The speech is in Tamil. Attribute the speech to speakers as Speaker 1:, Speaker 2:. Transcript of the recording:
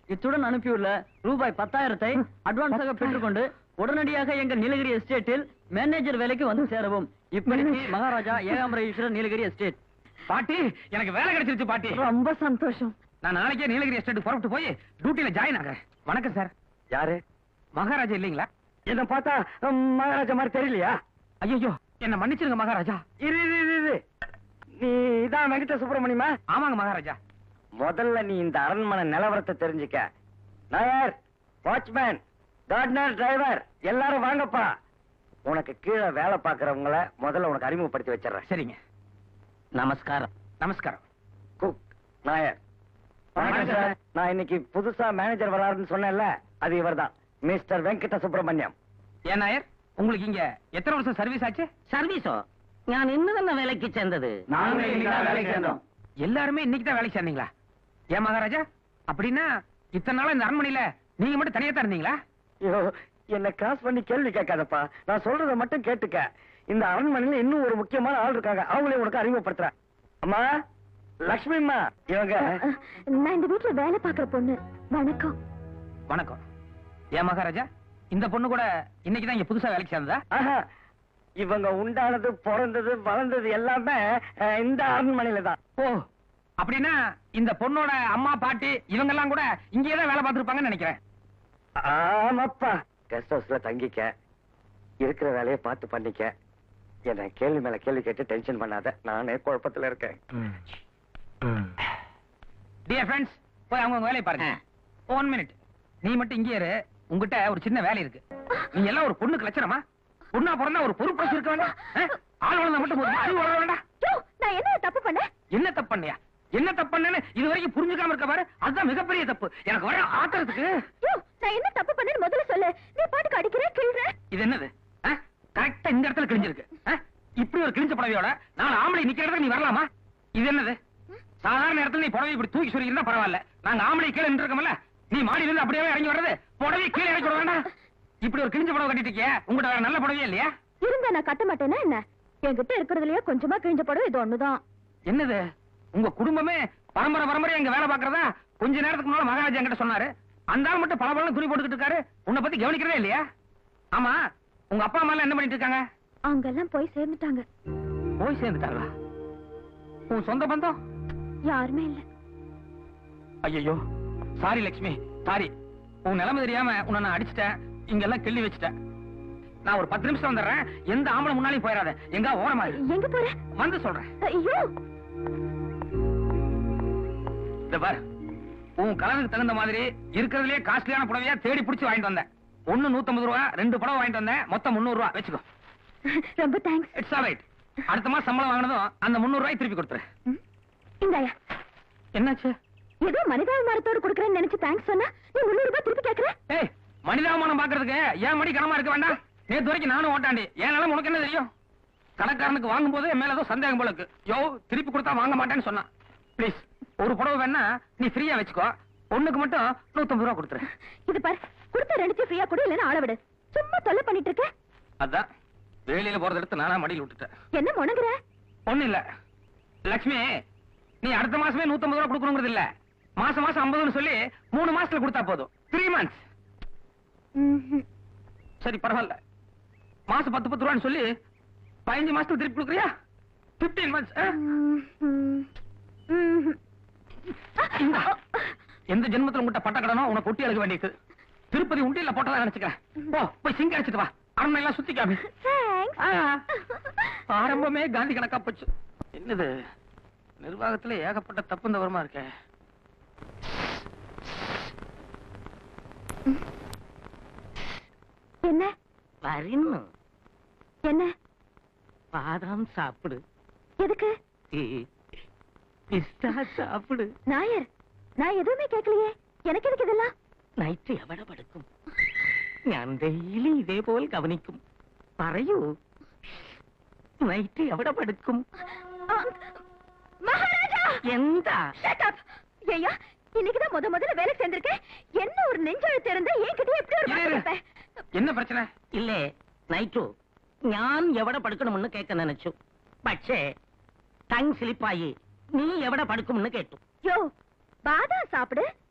Speaker 1: இத்துடன் அனுப்பியுள்ள ரூபாய் பத்தாயிரத்தை அட்வான்ஸாக பெற்றுக்கொண்டு உடனடியாக எங்க நீலகிரி எஸ்டேட்டில் மேனேஜர் வேலைக்கு வந்து சேரவும் இப்படிக்கு மகாராஜா ஏகாம்பர ஈஸ்வரர் நீலகிரி எஸ்டேட்
Speaker 2: பாட்டி எனக்கு வேலை கிடைச்சிருச்சு பாட்டி
Speaker 3: ரொம்ப சந்தோஷம்
Speaker 2: நான் நாளைக்கே நீலகிரி எஸ்டேட் புறப்பட்டு போய் டியூட்டில ஜாயின் ஆகிறேன் வணக்கம் சார்
Speaker 4: யாரு
Speaker 2: மகாராஜா இல்லீங்களா
Speaker 4: என்ன பார்த்தா ஹம், மகாராஜா மாதிரி தெரியலையா
Speaker 2: ஐயோ என்ன மன்னிச்சிருங்க மகாராஜா
Speaker 4: இரு இரு இரு, இரு நீ இதான் வெங்கட சுப்பிரமணியமா
Speaker 2: ஆமாங்க மகாராஜா
Speaker 4: முதல்ல நீ இந்த அரண்மனை நிலவரத்தை தெரிஞ்சுக்க நாயர் வாட்ச்மேன் கார்டனர் டிரைவர் எல்லாரும் வாங்கப்பா உனக்கு கீழே வேலை பார்க்கறவங்கள முதல்ல உனக்கு அறிமுகப்படுத்தி வச்சிடுறேன்
Speaker 2: சரிங்க
Speaker 1: நமஸ்காரம்
Speaker 2: நமஸ்காரம்
Speaker 4: குக் நாயர் வணக்கம் சார் நான் இன்னைக்கு புதுசா மேனேஜர் வராருன்னு சொன்னேன்ல அது இவர்தான் மிஸ்டர் வெங்கட சுப்பிரமணியம்
Speaker 2: ஏன் நாயர் உங்களுக்கு இங்க எத்தனை வருஷம் சர்வீஸ் ஆச்சு
Speaker 1: சர்வீஸோ ഞാൻ ഇന്ന് തന്നെ വേലയ്ക്ക് ചെന്നത്
Speaker 4: நாங்களும் இன்னைக்குதான் வேலைக்கு சேர்ந்தோம்.
Speaker 2: எல்லாருமே இன்னைக்கு தான் வேலைக்கு சேர்ந்தீங்களா ஏன் மகாராஜா அப்படின்னா இத்தனை நாளா இந்த அரண்மனையில நீங்க மட்டும் தனியா தான் இருந்தீங்களா
Speaker 4: ஐயோ என்ன கிராஸ் பண்ணி கேள்வி கேட்காதப்பா நான் சொல்றத மட்டும் கேட்டுக்க இந்த அரண்மனையில இன்னும் ஒரு முக்கியமான ஆள் இருக்காங்க அவங்களே உனக்கு அறிமுகப்படுத்துறேன் அம்மா லக்ஷ்மி அம்மா இவங்க
Speaker 3: நான் இந்த வீட்டுல வேலை பார்க்கற பொண்ணு வணக்கம்
Speaker 2: வணக்கம் ஏன் மகாராஜா இந்த பொண்ணு கூட இன்னைக்கு தான் இங்க புதுசா வேலைக்கு சேர்ந்ததா
Speaker 4: ஆஹா, இவங்க உண்டானது பிறந்தது வளர்ந்தது எல்லாமே அஹ், இந்த அரண்மனையில தான்
Speaker 2: ஓ அப்படின்னா இந்த பொண்ணோட அம்மா பாட்டி இவங்க எல்லாம் கூட இங்கேயே தான் வேலை பார்த்திருப்பாங்கன்னு நினைக்கிறேன்
Speaker 4: ஆமாப்பா கெஸ்ட் ஹவுஸ்ல தங்கிக்க இருக்கிற வேலையை பார்த்து பண்ணிக்க என்ன கேள்வி மேல கேள்வி கேட்டு டென்ஷன் பண்ணாத நானே குழப்பத்துல இருக்கேன்
Speaker 2: டியர் ஃப்ரெண்ட்ஸ் போய் அவங்க வேலையை பாருங்க ஒன் மினிட் நீ மட்டும் இங்கே இரு உங்ககிட்ட ஒரு சின்ன வேலை இருக்கு நீ எல்லாம் ஒரு பொண்ணுக்கு லட்சணமா பொண்ணா பிறந்தா ஒரு பொறுப்பு இருக்க வேண்டாம் ஆ? ஆள் வளர்ந்தா மட்டும் ஒரு அறிவு வளர வேண்டாம்
Speaker 3: யோ, நான் என்ன தப்பு பண்ணேன்
Speaker 2: என்ன தப்பு பண்ணியா என்ன தப்பு பண்ணேன்னு இது வரைக்கும் புரிஞ்சுக்காம இருக்க பாரு அதுதான் மிகப்பெரிய தப்பு எனக்கு வர ஆத்திரத்துக்கு
Speaker 3: யோ, நான் என்ன தப்பு பண்ணேன்னு முதல்ல சொல்லு நீ பாட்டுக்கு அடிக்கிற கிள்ற
Speaker 2: இது என்னது கரெக்டா இந்த இடத்துல கிழிஞ்சிருக்கு ஆ? இப்படி ஒரு கிழிஞ்ச புடவையோட நான் ஆம்பளை நிக்கிற இடத்துக்கு நீ வரலாமா இது என்னது சாதாரண இடத்துல நீ புடவை இப்படி தூக்கி சொல்லி இருந்தா பரவாயில்ல நாங்க ஆம்பளை கீழே நின்று இருக்கோம்ல நீ மாடியில இருந்து அப்படியே இறங்கி வர்றது புடவை கீழே இறக்கி விட வேண்டாம் இப்படி ஒரு கிழிஞ்ச புடவை கட்டிட்டு இருக்கியே உங்ககிட்ட வேற நல்ல புடவையே இல்லையா
Speaker 3: இருந்தா நான் கட்ட மாட்டேனா என்ன என்கிட்ட இருக்கிறதுலயே கொஞ்சமா கிழிஞ்ச படம் இது ஒண்ணுதான்
Speaker 2: என்னது உங்க குடும்பமே பரம்பரை பரம்பரை எங்க வேலை பாக்குறதா கொஞ்ச நேரத்துக்கு முன்னால மகாராஜா என்கிட்ட சொன்னாரு அந்த ஆள் மட்டும் பல பல துணி போட்டுக்கிட்டு இருக்காரு உன்னை பத்தி கவனிக்கிறதே இல்லையா ஆமா உங்க அப்பா அம்மா எல்லாம் என்ன பண்ணிட்டு இருக்காங்க
Speaker 3: அங்கெல்லாம் போய் சேர்ந்துட்டாங்க
Speaker 2: போய் சேர்ந்துட்டாங்களா உன் சொந்த பந்தம்
Speaker 3: யாருமே இல்ல
Speaker 2: ஐயோ சாரி லட்சுமி சாரி உன் நிலைமை தெரியாம உன்னை நான் அடிச்சிட்டேன் இங்கெல்லாம் கிள்ளி வச்சுட்டேன் நான் ஒரு பத்து நிமிஷம் வந்துடுறேன் எந்த ஆம்பளை முன்னாலையும் போயிடாத எங்க ஓரமா இரு.
Speaker 3: எங்க போற
Speaker 2: வந்து சொல்றேன்
Speaker 3: ஐயோ
Speaker 2: இந்த பாரு உன் கலருக்கு தகுந்த மாதிரி இருக்கிறதுலயே காஸ்ட்லியான புடவையா தேடி பிடிச்சு வாங்கிட்டு வந்தேன் ஒண்ணு நூத்தம்பது ரூபா ரெண்டு புடவை வாங்கிட்டு வந்தேன் மொத்தம் முந்நூறு ரூபா வச்சுக்கோ
Speaker 3: ரொம்ப தேங்க்ஸ்
Speaker 2: இட்ஸ் ஆல் ரைட் அடுத்த மாசம் சம்பளம் வாங்கினதும் அந்த முந்நூறு ரூபாய் திருப்பி கொடுத்துரு
Speaker 3: இந்தாயா
Speaker 2: என்னாச்சு
Speaker 3: ஏதோ மனிதாபிமானத்தோடு கொடுக்கறேன்னு நினைச்சு தேங்க்ஸ் சொன்னா நீ முன்னூறு ரூபாய் திருப்பி கேக்குற
Speaker 2: ஏய் மனிதாபமானம் பாக்குறதுக்கு ஏன் மடி கனமா இருக்க வேண்டாம் நேத்து வரைக்கும் நானும் ஓட்டாண்டி என் நிலைமை உனக்கு என்ன தெரியும் கடைக்காரனுக்கு வாங்கும் போது என் மேல ஏதோ சந்தேகம் போல இருக்கு யோ திருப்பி கொடுத்தா வாங்க மாட்டேன்னு சொன்னான் ப்ளீஸ் ஒரு புடவை வேணா நீ ஃப்ரீயா வச்சுக்கோ ஒண்ணுக்கு மட்டும் நூத்தம்பது ரூபா கொடுத்துரு
Speaker 3: இது பாரு கொடுத்த ரெண்டுத்தையும் ஃப்ரீயா கொடு இல்லைன்னா ஆள விடு சும்மா தொல்லை பண்ணிட்டு இருக்க
Speaker 2: அதான் வெளியில போறத எடுத்து நானா மடியில் விட்டுட்டேன்
Speaker 3: என்ன முணங்குற
Speaker 2: ஒண்ணு இல்ல லட்சுமி நீ அடுத்த மாசமே நூத்தம்பது ரூபா கொடுக்கணுங்கிறது இல்ல மாசம் மாசம் ஐம்பதுன்னு சொல்லி மூணு மாசத்துல கொடுத்தா போதும் த்ரீ மந்த்ஸ்
Speaker 3: ம்ஹும்.
Speaker 2: சரி பரவாயில்ல மாசம் பத்து பத்து ரூபான்னு சொல்லி பதினஞ்சு மாசத்துக்கு திருப்பி கொடுக்குறியா பிப்டீன் மந்த்ஸ்
Speaker 3: ம்ஹும். ம்ஹும்.
Speaker 2: எந்த ஜென்மத்துல உங்ககிட்ட பட்ட கடனோ உனக்கு ஒட்டி அழுக வேண்டியது திருப்பதி உண்டியல்ல போட்டதா நினைச்சுக்கிறேன் போ போய் சிங்க அடிச்சிட்டு வா அரண்மனை எல்லாம் சுத்திக்காம
Speaker 3: Thanks.
Speaker 2: ஆ. ஆரம்பமே காந்தி கணக்கா போச்சு என்னது நிர்வாகத்துல ஏகப்பட்ட தப்பு தவறுமா இருக்கே
Speaker 3: என்ன
Speaker 1: വരുന്നു
Speaker 3: என்ன
Speaker 1: பாதாம் சாப்பிடு
Speaker 3: எதுக்கு
Speaker 1: പിസ്ത സാപ്പിട്
Speaker 3: நாயர் நான் எதுவுமே கேட்கலையே எனக்கு எதுக்கு இதெல்லாம்
Speaker 1: നൈറ്റ് എവിടെ പടുക്കും ഞാൻ ഡെയിലി ഇതേപോലെ ഗവനിക്കും പറയൂ നൈറ്റ് എവിടെ പടുക്കും
Speaker 3: ஆ, மகாராஜா
Speaker 1: എന്താ
Speaker 3: Shut up. ஐயா இன்னைக்குதான் முத முதல்ல வேலை சேர்ந்திருக்கேன் என்ன ஒரு நெஞ்செழுத்து இருந்தா என்கிட்ட எப்படி ஒரு
Speaker 2: இரு,
Speaker 3: வார்த்தை
Speaker 2: இரு.
Speaker 3: கேட்பேன்?
Speaker 2: என்ன பிரச்சனை
Speaker 1: ഇല്ലേ നൈറ്റു ഞാൻ എവിടെ പടുക്കണമെന്ന് കേൾക്കാൻ നനച്ചു പക്ഷേ ടങ് സ്ലിപ്പായി നീ എവിടെ പടുക്കുമെന്ന് കേട്ടു
Speaker 3: யோ பாதாம் சாப்பிடு